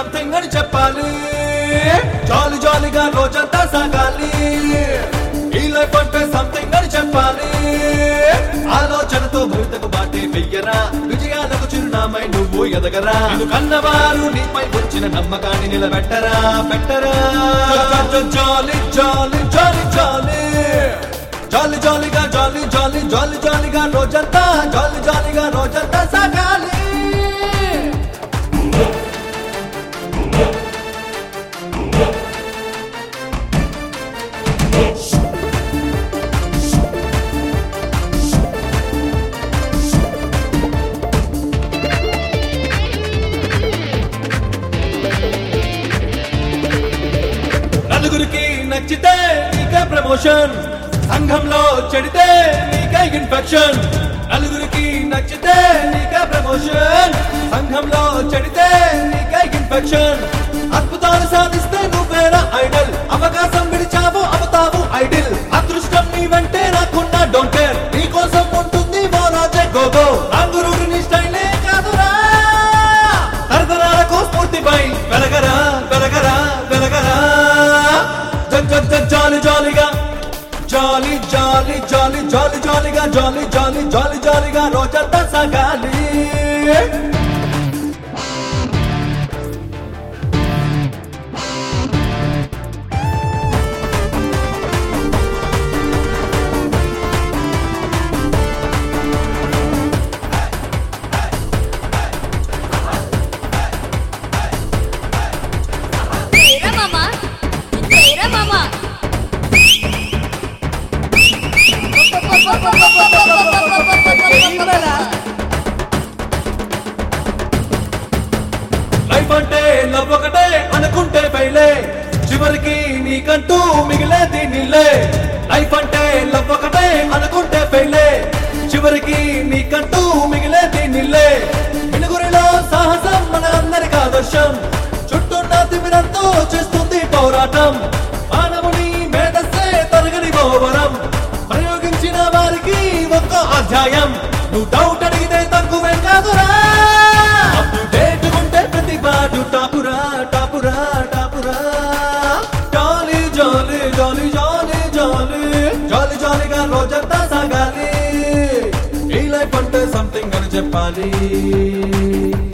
Something అని చెప్పాలి జాలి జాలిగా రోజంతా సాగాలి ఈ లైఫ్ అంటే సంథింగ్ అని చెప్పాలి ఆలోచనతో భవితకు బాటే వెయ్యరా విజయాలకు చిరునామై నువ్వు ఎదగరా నిన్ను కన్నవారు నీపై వచ్చిన నమ్మకాన్ని నిలబెట్టరా పెట్టరా జాలి జాలి జాలి జాలి జాలి జాలిగా జాలి జాలి జాలి జాలిగా రోజంతా జాలి జాలిగా రోజంతా సాగాలి నలుగురికి నచ్చితే నీకే ప్రమోషన్ సంఘంలో చెడితే నీకే ఇన్ఫెక్షన్ నలుగురికి నచ్చితే నీకే ప్రమోషన్ సంఘంలో చెడితే నీకే ఇన్ఫెక్షన్ అద్భుతాలు సాధిస్తే నువ్వేరా ఐడల్ అవకాశం విడిచావు అవుతావు ఐడిల్ అదృష్టం నీ వెంటే రాకుండా డోంట్ కేర్ నీ కోసం ఉంటుంది ఓ రాజే గోగో రంగురుడు నీ స్టైలే కాదురా తరతరాలకు స్ఫూర్తిపై వెలగరా వెలగరా వెలగరా జగ్ జగ్ జగ్ జాలి జాలిగా జాలి జాలి జాలి జాలి జాలిగా జాలి జాలి జాలి జాలిగా రోజంతా సాగాలి Tera mama. Tera mama. Life అంటే లవ్ ఒకటే అనుకుంటే పైలే చివరికి నీకంటూ మిగిలేది నీళ్ళే లైఫ్ అంటే లవ్ ఒకటే అనుకుంటే పైలే చివరికి నీకంటూ మిగిలేది నీళ్ళే మినుగురిలో సాహసం మన అందరికి ఆదర్శం చుట్టూన్న తిమిరంతో చేస్తుంది పోరాటం మానవుని మేధస్సే తరగని పోవరం ప్రయోగించిన వారికి ఒక్క అధ్యాయం నువ్వు డౌట్ అడిగితే తక్కువే కాదురా అప్ టు డేట్ ఉంటే ప్రతి బాటు టాపురా టాపురా టాపురా జాలి జాలి జాలి జాలి జాలి జాలి జాలిగా రోజంతా సాగాలి ఈ లైఫ్ అంటే సంథింగ్ అని చెప్పాలి